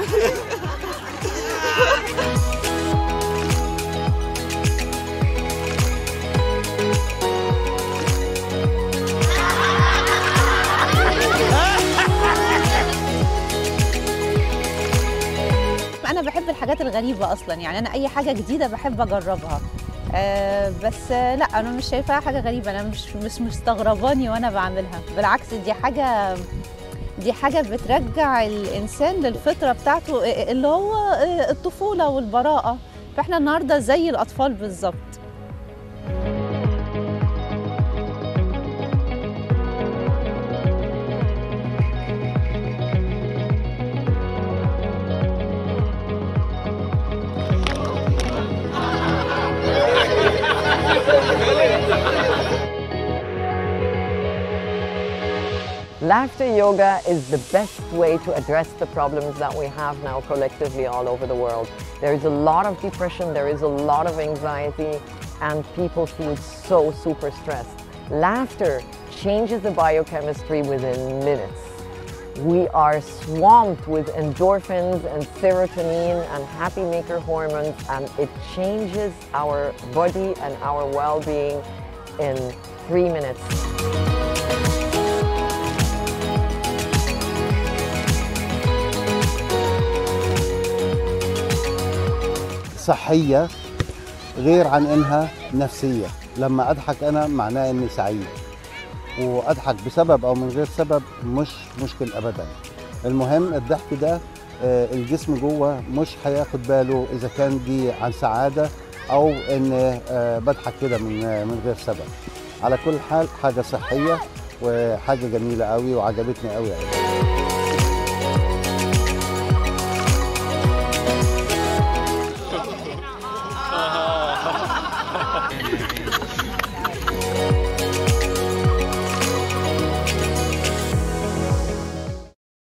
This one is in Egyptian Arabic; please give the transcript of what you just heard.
انا بحب الحاجات الغريبه اصلا يعني انا اي حاجه جديده بحب اجربها أه بس آه، لا انا مش شايفاها حاجه غريبه انا مش مش مستغرباني وانا بعملها بالعكس دي حاجه دي حاجه بترجع الانسان للفطره بتاعته آه، اللي هو آه، الطفوله والبراءه فاحنا النهارده زي الاطفال بالظبط Laughter yoga is the best way to address the problems that we have now collectively all over the world. There is a lot of depression, there is a lot of anxiety, and people feel so super stressed. Laughter changes the biochemistry within minutes. We are swamped with endorphins and serotonin and happy maker hormones, and it changes our body and our well being in three minutes. صحية غير عن إنها نفسية لما أضحك أنا معناه إني سعيد وأضحك بسبب أو من غير سبب مش مشكل أبدا المهم الضحك ده آه، الجسم جوه مش هياخد باله إذا كان دي عن سعادة أو إن آه، بضحك كده من آه، من غير سبب على كل حال حاجة صحية وحاجة جميلة قوي وعجبتني قوي قوي